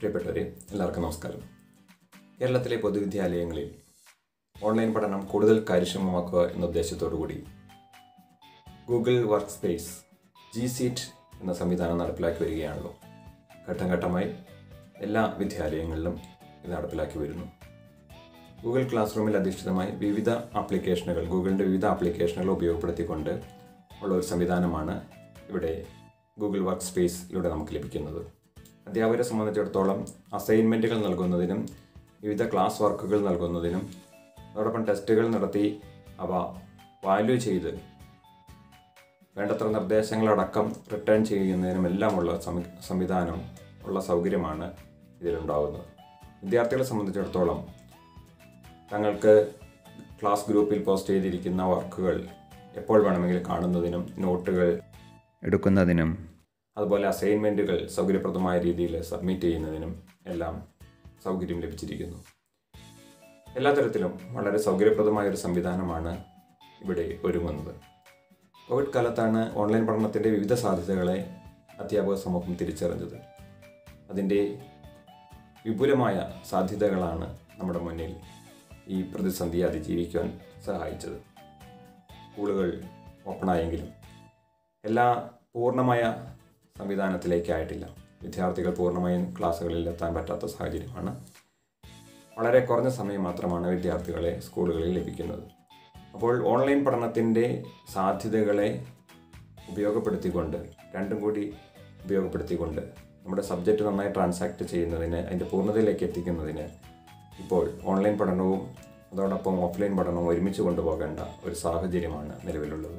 പ്രിയപ്പെട്ടവരെ എല്ലാവർക്കും നമസ്കാരം കേരളത്തിലെ പൊതുവിദ്യാലയങ്ങളിൽ ഓൺലൈൻ പഠനം കൂടുതൽ കാര്യക്ഷമമാക്കുക എന്ന ഉദ്ദേശത്തോടു കൂടി Google workspace G suite എന്ന സംവിധാനം നടപ്പിലാക്കി വരികയാണല്ലോ ഘട്ടം ഘട്ടമായി എല്ലാ വിദ്യാലയങ്ങളിലും ഇത് നടപ്പിലാക്കി വരുന്നു ഗൂഗിൾ ക്ലാസ് റൂമിൽ അധിഷ്ഠിതമായി വിവിധ ആപ്ലിക്കേഷനുകൾ ഗൂഗിളിൻ്റെ വിവിധ ആപ്ലിക്കേഷനുകൾ ഉപയോഗപ്പെടുത്തിക്കൊണ്ട് ഉള്ള ഒരു സംവിധാനമാണ് ഇവിടെ ഗൂഗിൾ വർക്ക് സ്പേസിലൂടെ നമുക്ക് ലഭിക്കുന്നത് അധ്യാപകരെ സംബന്ധിച്ചിടത്തോളം അസൈൻമെൻറ്റുകൾ നൽകുന്നതിനും വിവിധ ക്ലാസ് വർക്കുകൾ നൽകുന്നതിനും അതോടൊപ്പം ടെസ്റ്റുകൾ നടത്തി അവ വാല്യൂ ചെയ്ത് വേണ്ടത്ര നിർദ്ദേശങ്ങളടക്കം റിട്ടേൺ ചെയ്യുന്നതിനുമെല്ലാമുള്ള സമി സംവിധാനം ഉള്ള സൗകര്യമാണ് ഇതിലുണ്ടാകുന്നത് വിദ്യാർത്ഥികളെ സംബന്ധിച്ചിടത്തോളം തങ്ങൾക്ക് ക്ലാസ് ഗ്രൂപ്പിൽ പോസ്റ്റ് ചെയ്തിരിക്കുന്ന വർക്കുകൾ എപ്പോൾ വേണമെങ്കിലും കാണുന്നതിനും നോട്ടുകൾ എടുക്കുന്നതിനും അതുപോലെ അസൈൻമെൻറ്റുകൾ സൗകര്യപ്രദമായ രീതിയിൽ സബ്മിറ്റ് ചെയ്യുന്നതിനും എല്ലാം സൗകര്യം ലഭിച്ചിരിക്കുന്നു എല്ലാ തരത്തിലും വളരെ സൗകര്യപ്രദമായ ഒരു സംവിധാനമാണ് ഇവിടെ ഒരുങ്ങുന്നത് കോവിഡ് കാലത്താണ് ഓൺലൈൻ പഠനത്തിൻ്റെ വിവിധ സാധ്യതകളെ അധ്യാപക സമൂഹം തിരിച്ചറിഞ്ഞത് അതിൻ്റെ വിപുലമായ സാധ്യതകളാണ് നമ്മുടെ മുന്നിൽ ഈ പ്രതിസന്ധിയെ അതിജീവിക്കുവാൻ സഹായിച്ചത് സ്കൂളുകൾ ഓപ്പണായെങ്കിലും എല്ലാ പൂർണ്ണമായ സംവിധാനത്തിലേക്കായിട്ടില്ല വിദ്യാർത്ഥികൾ പൂർണ്ണമായും ക്ലാസ്സുകളിൽ എത്താൻ പറ്റാത്ത സാഹചര്യമാണ് വളരെ കുറഞ്ഞ സമയം മാത്രമാണ് വിദ്യാർത്ഥികളെ സ്കൂളുകളിൽ ലഭിക്കുന്നത് അപ്പോൾ ഓൺലൈൻ പഠനത്തിൻ്റെ സാധ്യതകളെ ഉപയോഗപ്പെടുത്തിക്കൊണ്ട് രണ്ടും കൂടി ഉപയോഗപ്പെടുത്തിക്കൊണ്ട് നമ്മുടെ സബ്ജക്റ്റ് നന്നായി ട്രാൻസാക്ട് ചെയ്യുന്നതിന് അതിൻ്റെ പൂർണ്ണതയിലേക്ക് എത്തിക്കുന്നതിന് ഇപ്പോൾ ഓൺലൈൻ പഠനവും അതോടൊപ്പം ഓഫ്ലൈൻ പഠനവും ഒരുമിച്ച് കൊണ്ടുപോകേണ്ട ഒരു സാഹചര്യമാണ് നിലവിലുള്ളത്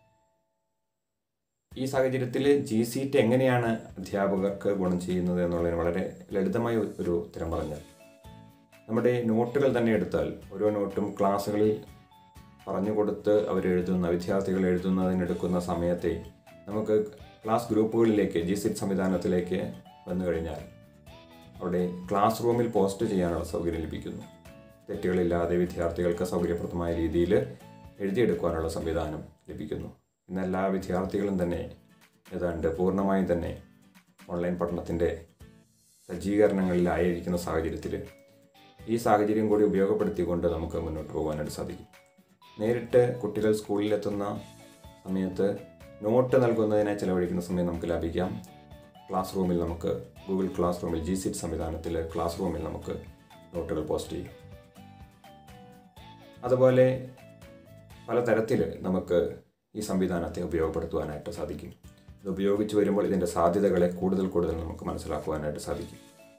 ഈ സാഹചര്യത്തിൽ ജി സീറ്റ് എങ്ങനെയാണ് അധ്യാപകർക്ക് ഗുണം ചെയ്യുന്നത് എന്നുള്ളതിന് വളരെ ലളിതമായ ഒരു ഉത്തരം പറഞ്ഞാൽ നമ്മുടെ നോട്ടുകൾ തന്നെ എടുത്താൽ ഓരോ നോട്ടും ക്ലാസ്സുകളിൽ പറഞ്ഞു കൊടുത്ത് അവരെഴുതുന്ന വിദ്യാർത്ഥികൾ എഴുതുന്നതിനെടുക്കുന്ന സമയത്തെ നമുക്ക് ക്ലാസ് ഗ്രൂപ്പുകളിലേക്ക് ജി സിറ്റ് സംവിധാനത്തിലേക്ക് വന്നു കഴിഞ്ഞാൽ അവിടെ ക്ലാസ് റൂമിൽ പോസ്റ്റ് ചെയ്യാനുള്ള സൗകര്യം ലഭിക്കുന്നു തെറ്റുകളില്ലാതെ വിദ്യാർത്ഥികൾക്ക് സൗകര്യപ്രദമായ രീതിയിൽ എഴുതിയെടുക്കുവാനുള്ള സംവിധാനം ലഭിക്കുന്നു ഇന്ന് എല്ലാ വിദ്യാർത്ഥികളും തന്നെ ഏതാണ്ട് പൂർണ്ണമായും തന്നെ ഓൺലൈൻ പഠനത്തിൻ്റെ സജ്ജീകരണങ്ങളിലായിരിക്കുന്ന സാഹചര്യത്തിൽ ഈ സാഹചര്യം കൂടി ഉപയോഗപ്പെടുത്തിക്കൊണ്ട് നമുക്ക് മുന്നോട്ട് പോകാനായിട്ട് സാധിക്കും നേരിട്ട് കുട്ടികൾ സ്കൂളിലെത്തുന്ന സമയത്ത് നോട്ട് നൽകുന്നതിനായി ചിലവഴിക്കുന്ന സമയം നമുക്ക് ലാഭിക്കാം ക്ലാസ് റൂമിൽ നമുക്ക് ഗൂഗിൾ ക്ലാസ് റൂമിൽ ജി സിറ്റ് സംവിധാനത്തിൽ ക്ലാസ് റൂമിൽ നമുക്ക് നോട്ടുകൾ പോസ്റ്റ് ചെയ്യും അതുപോലെ പലതരത്തിൽ നമുക്ക് ഈ സംവിധാനത്തെ ഉപയോഗപ്പെടുത്തുവാനായിട്ട് സാധിക്കും ഇത് ഉപയോഗിച്ച് വരുമ്പോൾ ഇതിൻ്റെ സാധ്യതകളെ കൂടുതൽ കൂടുതൽ നമുക്ക് മനസ്സിലാക്കുവാനായിട്ട് സാധിക്കും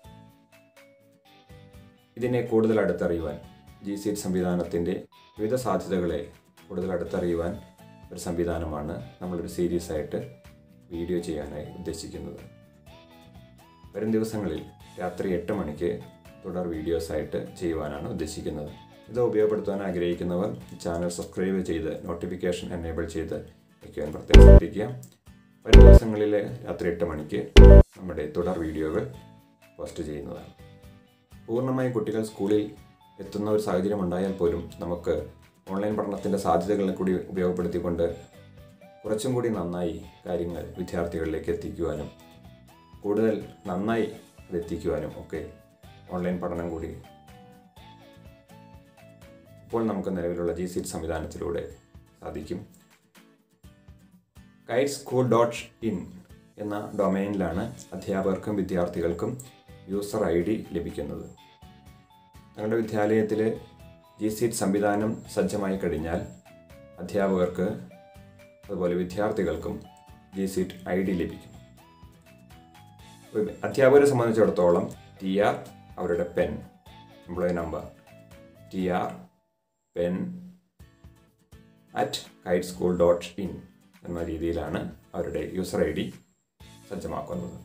ഇതിനെ കൂടുതൽ അടുത്തറിയുവാൻ ജി സീറ്റ് സംവിധാനത്തിൻ്റെ വിവിധ സാധ്യതകളെ കൂടുതൽ അടുത്തറിയുവാൻ ഒരു സംവിധാനമാണ് നമ്മളൊരു സീരീസ് ആയിട്ട് വീഡിയോ ചെയ്യാനായി ഉദ്ദേശിക്കുന്നത് വരും ദിവസങ്ങളിൽ രാത്രി എട്ട് മണിക്ക് തുടർ വീഡിയോസ് ആയിട്ട് ചെയ്യുവാനാണ് ഉദ്ദേശിക്കുന്നത് ഇത് ഉപയോഗപ്പെടുത്താൻ ആഗ്രഹിക്കുന്നവർ ചാനൽ സബ്സ്ക്രൈബ് ചെയ്ത് നോട്ടിഫിക്കേഷൻ എനേബിൾ ചെയ്ത് വയ്ക്കുവാൻ പ്രത്യേകം ശ്രദ്ധിക്കുക വരും ദിവസങ്ങളിൽ രാത്രി എട്ട് മണിക്ക് നമ്മുടെ തുടർ വീഡിയോകൾ പോസ്റ്റ് ചെയ്യുന്നതാണ് പൂർണ്ണമായി കുട്ടികൾ സ്കൂളിൽ എത്തുന്ന ഒരു സാഹചര്യം ഉണ്ടായാൽ പോലും നമുക്ക് ഓൺലൈൻ പഠനത്തിൻ്റെ സാധ്യതകളെ കൂടി ഉപയോഗപ്പെടുത്തിക്കൊണ്ട് കുറച്ചും കൂടി നന്നായി കാര്യങ്ങൾ വിദ്യാർത്ഥികളിലേക്ക് എത്തിക്കുവാനും കൂടുതൽ നന്നായി അത് എത്തിക്കുവാനും ഒക്കെ ഓൺലൈൻ പഠനം കൂടി ഇപ്പോൾ നമുക്ക് നിലവിലുള്ള ജി സീറ്റ് സംവിധാനത്തിലൂടെ സാധിക്കും കൈറ്റ് സ്കൂൾ ഡോട്ട് ഇൻ എന്ന ഡൊമൈനിലാണ് അധ്യാപകർക്കും വിദ്യാർത്ഥികൾക്കും യൂസർ ഐ ഡി ലഭിക്കുന്നത് ഞങ്ങളുടെ വിദ്യാലയത്തിൽ ജി സീറ്റ് സംവിധാനം സജ്ജമായി കഴിഞ്ഞാൽ അധ്യാപകർക്ക് അതുപോലെ വിദ്യാർത്ഥികൾക്കും ജി സീറ്റ് ഐ ഡി ലഭിക്കും അധ്യാപകരെ സംബന്ധിച്ചിടത്തോളം ടി ആർ അവരുടെ PEN employee number T R PEN at KITE school dot in എന്ന രീതിയിലാണ് അവരുടെ യൂസർ ഐ ഡി സജ്ജമാക്കുന്നത്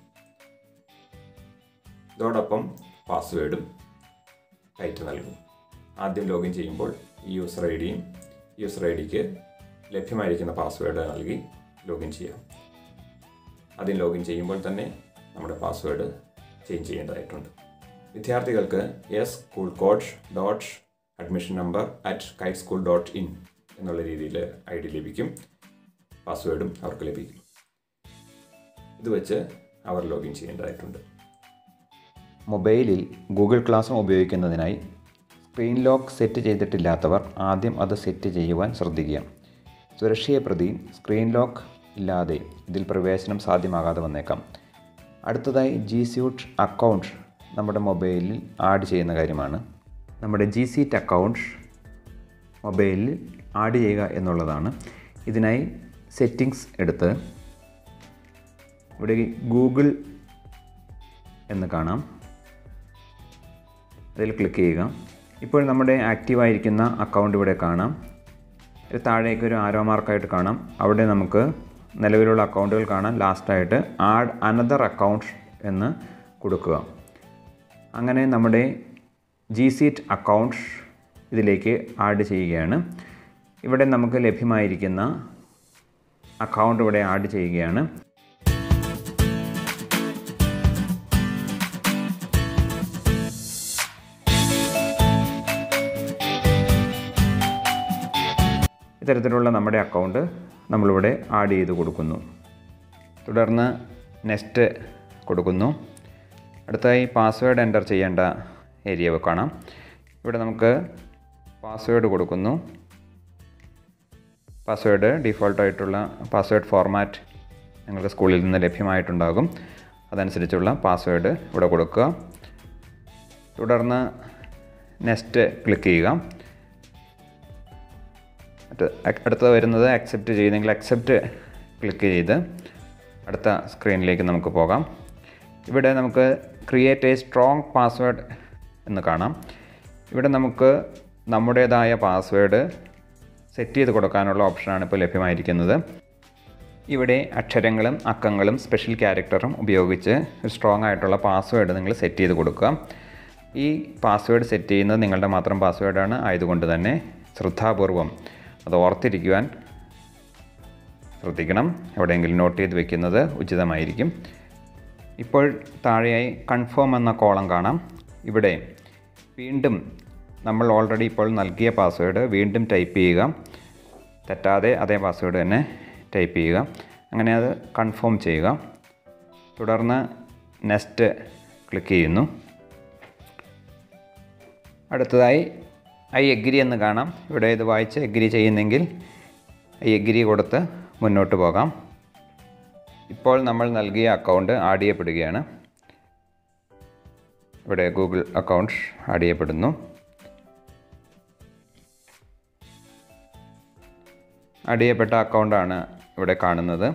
ഇതോടൊപ്പം പാസ്വേഡും കയറ്റ് നൽകും ആദ്യം ലോഗിൻ ചെയ്യുമ്പോൾ ഈ യൂസർ ഐ ഡിയും യൂസർ ഐ ഡിക്ക് ലഭ്യമായിരിക്കുന്ന പാസ്വേഡ് നൽകി ലോഗിൻ ചെയ്യാം ആദ്യം ലോഗിൻ ചെയ്യുമ്പോൾ തന്നെ നമ്മുടെ പാസ്വേഡ് ചേഞ്ച് ചെയ്യേണ്ടതായിട്ടുണ്ട് വിദ്യാർത്ഥികൾക്ക് S school code dot admission number at KITE school dot in എന്നുള്ള രീതിയിൽ ഐ ഡി ലഭിക്കും പാസ്വേഡും അവർക്ക് ലഭിക്കും ഇത് വെച്ച് അവർ ലോഗിൻ ചെയ്യേണ്ടതായിട്ടുണ്ട് മൊബൈലിൽ ഗൂഗിൾ ക്ലാസ് റൂം ഉപയോഗിക്കുന്നതിനായി സ്ക്രീൻ ലോക്ക് സെറ്റ് ചെയ്തിട്ടില്ലാത്തവർ ആദ്യം അത് സെറ്റ് ചെയ്യുവാൻ ശ്രദ്ധിക്കുക സുരക്ഷയെ പ്രതി സ്ക്രീൻ ലോക്ക് ഇല്ലാതെ ഇതിൽ പ്രവേശനം സാധ്യമാകാതെ വന്നേക്കാം അടുത്തതായി ജി സ്യൂട്ട് അക്കൗണ്ട് നമ്മുടെ മൊബൈലിൽ ആഡ് ചെയ്യുന്ന കാര്യമാണ് നമ്മുടെ ജി സീറ്റ് അക്കൗണ്ട് മൊബൈലിൽ ആഡ് ചെയ്യുക എന്നുള്ളതാണ് ഇതിനായി സെറ്റിങ്സ് എടുത്ത് ഇവിടെ ഗൂഗിൾ എന്ന് കാണാം അതിൽ ക്ലിക്ക് ചെയ്യുക ഇപ്പോൾ നമ്മുടെ ആക്റ്റീവായിരിക്കുന്ന അക്കൗണ്ട് ഇവിടെ കാണാം ഇത് താഴേക്ക് ഒരു ആരോ മാർക്കായിട്ട് കാണാം അവിടെ നമുക്ക് നിലവിലുള്ള അക്കൗണ്ടുകൾ കാണാം ലാസ്റ്റായിട്ട് ആഡ് അനദർ അക്കൗണ്ട് എന്ന് കൊടുക്കുക അങ്ങനെ നമ്മുടെ ജി സീറ്റ് അക്കൗണ്ട് ഇതിലേക്ക് ആഡ് ചെയ്യുകയാണ് ഇവിടെ നമുക്ക് ലഭ്യമായിരിക്കുന്ന അക്കൗണ്ട് ഇവിടെ ആഡ് ചെയ്യുകയാണ് ഇത്തരത്തിലുള്ള നമ്മുടെ അക്കൗണ്ട് നമ്മളിവിടെ ആഡ് ചെയ്ത് കൊടുക്കുന്നു തുടർന്ന് നെക്സ്റ്റ് കൊടുക്കുന്നു അടുത്തായി പാസ്വേഡ് എൻ്റർ ചെയ്യേണ്ട ഏരിയ കാണാം ഇവിടെ നമുക്ക് പാസ്വേഡ് കൊടുക്കുന്നു പാസ്വേഡ് ഡിഫോൾട്ടായിട്ടുള്ള പാസ്വേഡ് ഫോർമാറ്റ് നിങ്ങൾക്ക് സ്കൂളിൽ നിന്ന് ലഭ്യമായിട്ടുണ്ടാകും അതനുസരിച്ചുള്ള പാസ്വേഡ് ഇവിടെ കൊടുക്കുക തുടർന്ന് നെക്സ്റ്റ് ക്ലിക്ക് ചെയ്യുക അടുത്തത് വരുന്നത് അക്സെപ്റ്റ് ചെയ്യുന്നെങ്കിൽ അക്സെപ്റ്റ് ക്ലിക്ക് ചെയ്ത് അടുത്ത സ്ക്രീനിലേക്ക് നമുക്ക് പോകാം ഇവിടെ നമുക്ക് ക്രിയേറ്റ് എ സ്ട്രോങ് പാസ്വേഡ് എന്ന് കാണാം ഇവിടെ നമുക്ക് നമ്മുടേതായ പാസ്വേഡ് സെറ്റ് ചെയ്ത് കൊടുക്കാനുള്ള ഓപ്ഷനാണ് ഇപ്പോൾ ലഭ്യമായിരിക്കുന്നത് ഇവിടെ അക്ഷരങ്ങളും അക്കങ്ങളും സ്പെഷ്യൽ ക്യാരക്ടറും ഉപയോഗിച്ച് ഒരു സ്ട്രോങ് ആയിട്ടുള്ള പാസ്വേഡ് നിങ്ങൾ സെറ്റ് ചെയ്ത് കൊടുക്കുക ഈ പാസ്വേഡ് സെറ്റ് ചെയ്യുന്നത് നിങ്ങളുടെ മാത്രം പാസ്വേഡാണ് ആയതുകൊണ്ട് തന്നെ ശ്രദ്ധാപൂർവം അത് ഓർത്തിരിക്കുവാൻ ശ്രദ്ധിക്കണം എവിടെയെങ്കിലും നോട്ട് ചെയ്ത് വെക്കുന്നത് ഉചിതമായിരിക്കും ഇപ്പോൾ താഴെയായി കൺഫേം എന്ന കോളം കാണാം ഇവിടെ വീണ്ടും നമ്മൾ ഓൾറെഡി ഇപ്പോൾ നൽകിയ പാസ്വേഡ് വീണ്ടും ടൈപ്പ് ചെയ്യുക തെറ്റാതെ അതേ പാസ്വേഡ് തന്നെ ടൈപ്പ് ചെയ്യുക അങ്ങനെ അത് കൺഫേം ചെയ്യുക തുടർന്ന് നെക്സ്റ്റ് ക്ലിക്ക് ചെയ്യുന്നു അടുത്തതായി ഐ എഗ്രി എന്ന് കാണാം ഇവിടെ ഇത് വായിച്ച് എഗ്രി ചെയ്യുന്നെങ്കിൽ ഐ എഗ്രി കൊടുത്ത് മുന്നോട്ട് പോകാം ഇപ്പോൾ നമ്മൾ നൽകിയ അക്കൗണ്ട് ആഡ് ചെയ്യപ്പെടുകയാണ് ഇവിടെ ഗൂഗിൾ അക്കൗണ്ട് ആഡ് ചെയ്യപ്പെടുന്നു ആഡ് ചെയ്യപ്പെട്ട അക്കൗണ്ടാണ് ഇവിടെ കാണുന്നത്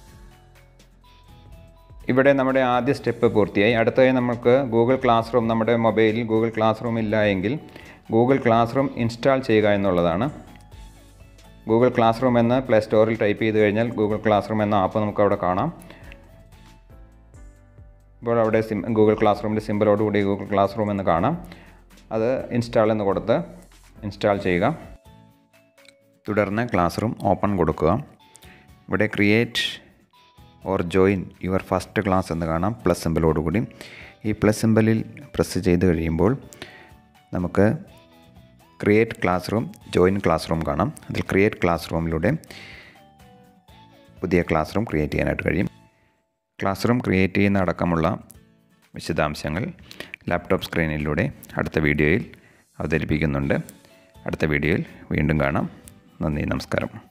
ഇവിടെ നമ്മുടെ ആദ്യ സ്റ്റെപ്പ് പൂർത്തിയായി അടുത്തതായി നമുക്ക് ഗൂഗിൾ ക്ലാസ് റൂം നമ്മുടെ മൊബൈലിൽ ഗൂഗിൾ ക്ലാസ് റൂം ഇല്ല എങ്കിൽ ഗൂഗിൾ ക്ലാസ് റൂം ഇൻസ്റ്റാൾ ചെയ്യുക എന്നുള്ളതാണ് ഗൂഗിൾ ക്ലാസ് റൂം എന്ന് പ്ലേ സ്റ്റോറിൽ ടൈപ്പ് ചെയ്ത് കഴിഞ്ഞാൽ ഗൂഗിൾ ക്ലാസ് റൂം എന്ന ആപ്പ് നമുക്ക് അവിടെ കാണാം ഇപ്പോൾ അവിടെ സിം ഗൂഗിൾ ക്ലാസ് റൂമിൻ്റെ സിമ്പിളോടുകൂടി ഗൂഗിൾ ക്ലാസ് റൂം എന്ന് കാണാം അത് ഇൻസ്റ്റാൾ എന്ന് കൊടുത്ത് ഇൻസ്റ്റാൾ ചെയ്യുക തുടർന്ന് ക്ലാസ് റൂം ഓപ്പൺ കൊടുക്കുക ഇവിടെ create or join your first class എന്ന് കാണാം പ്ലസ് സിമ്പിളോടുകൂടി ഈ പ്ലസ് സിമ്പിളിൽ പ്രസ് ചെയ്ത് കഴിയുമ്പോൾ നമുക്ക് create classroom join classroom കാണാം അതിൽ ക്രിയേറ്റ് ക്ലാസ് റൂമിലൂടെ പുതിയ ക്ലാസ് റൂം ക്രിയേറ്റ് ചെയ്യാനായിട്ട് കഴിയും ക്ലാസ് റൂം ക്രിയേറ്റ് ചെയ്യുന്ന അടക്കമുള്ള വിശദാംശങ്ങൾ ലാപ്ടോപ്പ് സ്ക്രീനിലൂടെ അടുത്ത വീഡിയോയിൽ അവതരിപ്പിക്കുന്നുണ്ട് അടുത്ത വീഡിയോയിൽ വീണ്ടും കാണാം നന്ദി നമസ്കാരം